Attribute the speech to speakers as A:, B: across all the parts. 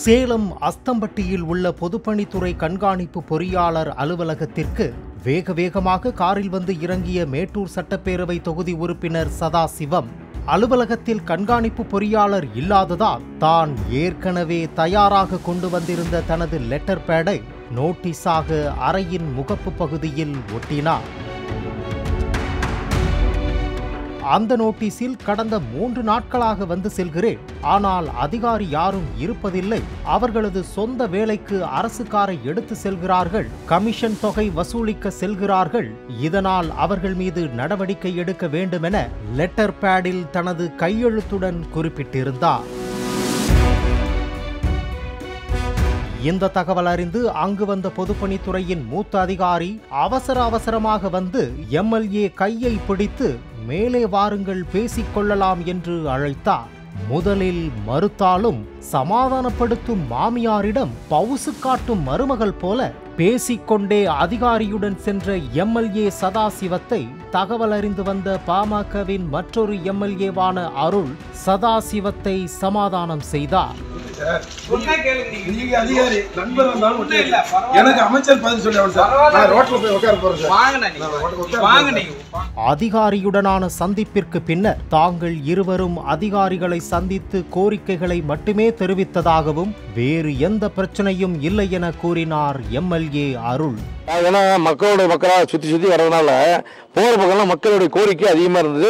A: சேலம் அஸ்தம்பட்டியில் உள்ள பொதுப்பணித்துறை கண்காணிப்பு பொறியாளர் அலுவலகத்திற்கு வேக வேகமாக காரில் வந்து இறங்கிய மேட்டூர் சட்டப்பேரவை தொகுதி உறுப்பினர் சதாசிவம் அலுவலகத்தில் கண்காணிப்பு பொறியாளர் இல்லாததால் தான் ஏற்கனவே தயாராக கொண்டு வந்திருந்த தனது லெட்டர் பேடை நோட்டீஸாக அறையின் முகப்பு பகுதியில் ஒட்டினார் அந்த நோட்டீஸில் கடந்த மூன்று நாட்களாக வந்து செல்கிறேன் ஆனால் அதிகாரி யாரும் இருப்பதில்லை அவர்களது சொந்த வேலைக்கு அரசு காரை எடுத்து செல்கிறார்கள் கமிஷன் தொகை வசூலிக்க செல்கிறார்கள் இதனால் அவர்கள் மீது நடவடிக்கை எடுக்க வேண்டுமென லெட்டர் பேடில் தனது கையெழுத்துடன் குறிப்பிட்டிருந்தார் இந்த தகவல் அறிந்து அங்கு வந்த பொதுப்பணித்துறையின் மூத்த அதிகாரி அவசர அவசரமாக வந்து எம்எல்ஏ கையை பிடித்து மேலே வாருங்கள் பேசிக் கொள்ளலாம் என்று அழைத்தார் முதலில் மறுத்தாலும் சமாதானப்படுத்தும் மாமியாரிடம் பவுசு காட்டும் மருமகள் போல பேசிக்கொண்டே அதிகாரியுடன் சென்ற எம்எல்ஏ சதாசிவத்தை தகவல் அறிந்து வந்த பாமகவின் மற்றொரு எம்எல்ஏவான அருள் சதாசிவத்தை சமாதானம் செய்தார்
B: சொன்னா கேளுங்க நீங்க.
C: நீங்க அதிகாரி நண்பர் வந்தாலும்
B: ஒண்ணும் இல்ல, பரவாயில்ல.
C: எனக்கு அமைச்சர் பதில் சொல்லணும் சார் நான் ரோட்ல போய் உட்கார போறேன் சார்
B: வாங்கண்ணா நீங்க.
C: நான் உட்கார
B: வாங்க
C: போறேன்.
B: நீங்க.
A: அதிகாரியுடனான சந்திப்பிற்கு பின்னர் தாங்கள் இருவரும் அதிகாரிகளை சந்தித்து கோரிக்கைகளை மட்டுமே தெரிவித்ததாகவும் வேறு எந்த பிரச்சனையும் இல்லை என கூறினார் எம்எல்ஏ அருள்
D: ஏன்னா மக்களோட மக்களா சுத்தி சுத்தி வர்றதுனால போற பக்கம்லாம் மக்களுடைய கோரிக்கை அதிகமா இருந்தது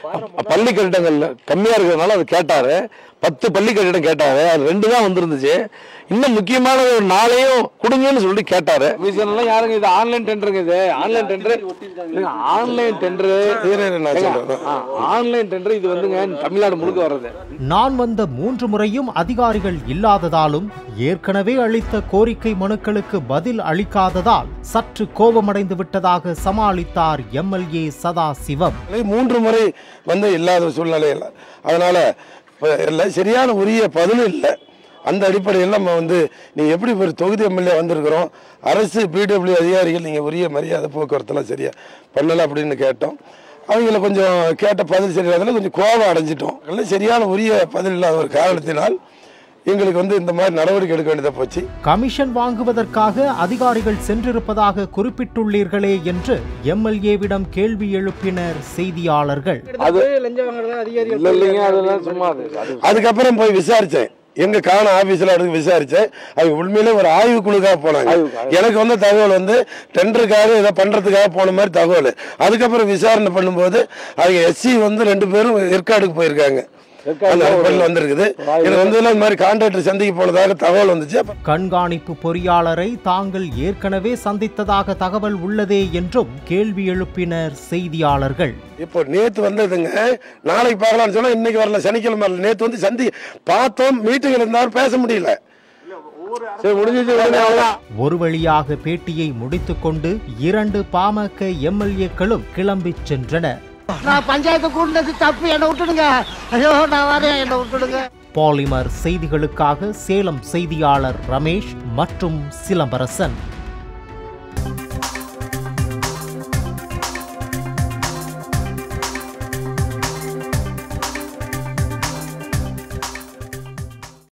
D: பள்ளி கட்டிடங்கள் கம்மியா இருக்கிறதுனால அது கேட்டாரு பத்து பள்ளி கட்டிடம் கேட்டாரு அது ரெண்டு தான் வந்திருந்துச்சு இன்னும் முக்கியமான ஒரு நாளையும் கொடுங்கன்னு சொல்லி கேட்டாரு விஷயம்லாம் யாருங்க இது ஆன்லைன் டெண்டருங்க இது ஆன்லைன் டெண்டர் ஆன்லைன் டெண்டர்
C: இரு, இரு, நான் சொல்றேன்.
D: ஆன்லைன் டெண்டர் இது வந்துங்க தமிழ்நாடு முழுக்க வர்றது
A: நான் வந்த மூன்று முறையும் அதிகாரிகள் இல்லாததாலும் ஏற்கனவே அளித்த கோரிக்கை மனுக்களுக்கு பதில் அளிக்காததால் சற்று கோபமடைந்து விட்டதாக சமாளித்தார் எம்எல்ஏ சதாசிவம்
C: இல்லை, மூன்று முறை வந்து இல்லாத சூழ்நிலை இல்லை அதனால இப்ப இல்லை சரியான உரிய பதிலும் இல்லை அந்த அடிப்படையில் நம்ம வந்து நீங்க எப்படி ஒரு தொகுதி எம்எல்ஏ வந்திருக்கிறோம் அரசு பிடபிள்யூ அதிகாரிகள் நீங்க உரிய மரியாதை போக்குவரத்துலாம் சரியா பண்ணலை அப்படின்னு கேட்டோம் அவங்கள கொஞ்சம் கேட்ட பதில் சரியாதில் கொஞ்சம் கோபம் அடைஞ்சிட்டோம் இல்லை சரியான உரிய பதில் இல்லாத ஒரு காரணத்தினால் எங்களுக்கு வந்து இந்த மாதிரி நடவடிக்கை எடுக்க வேண்டியதாக போச்சு
A: கமிஷன் வாங்குவதற்காக அதிகாரிகள் சென்றிருப்பதாக குறிப்பிட்டுள்ளீர்களே என்று எம்எல்ஏவிடம் கேள்வி எழுப்பினர் செய்தியாளர்கள்
D: அது இல்ல இல்லைங்க அதெல்லாம் சும்மா அது அது
C: அதுக்கப்புறம் போய் விசாரிச்சேன் எங்க காண ஆபீஸ்ல எடுத்து விசாரிச்சேன் அவங்க உண்மையிலே ஒரு ஆய்வு குழுக்காக போனாங்க
D: ஆய்வுக்காக.
C: எனக்கு வந்து தகவல் வந்து டெண்டருக்காக இதை பண்றதுக்காக போன மாதிரி தகவல் அதுக்கப்புறம் விசாரணை பண்ணும்போது அவங்க எஸ்சி வந்து ரெண்டு பேரும் ஏற்காடுக்கு போயிருக்காங்க அந்த அடிப்படையில் வந்திருக்குது இது வந்து இந்த மாதிரி கான்ட்ராக்டர் சந்திக்க போனதாக தகவல் வந்துச்சு அப்ப
A: கண்காணிப்பு பொறியாளரை தாங்கள் ஏற்கனவே சந்தித்ததாக தகவல் உள்ளதே என்றும் கேள்வி எழுப்பினர் செய்தியாளர்கள்
C: இப்போ நேத்து வந்ததுங்க நாளைக்கு பார்க்கலாம்னு சொன்னா இன்னைக்கு வரல சனிக்கிழமை வரல நேத்து வந்து சந்தி பார்த்தோம் மீட்டிங் இருந்தாலும் பேச முடியல
D: சரி முடிஞ்சிச்சு உடனே அவ்வளவுதான்
A: ஒரு வழியாக பேட்டியை முடித்துக்கொண்டு இரண்டு பாமக எம்எல்ஏக்களும் கிளம்பிச் சென்றனர்
E: நான் பஞ்சாயத்து கூட்டினது தப்பு என்னை விட்டுடுங்க ஐயோ நான் வரேன் என்னை விட்டுடுங்க
A: பாலிமர் செய்திகளுக்காக சேலம் செய்தியாளர் ரமேஷ் மற்றும் சிலம்பரசன்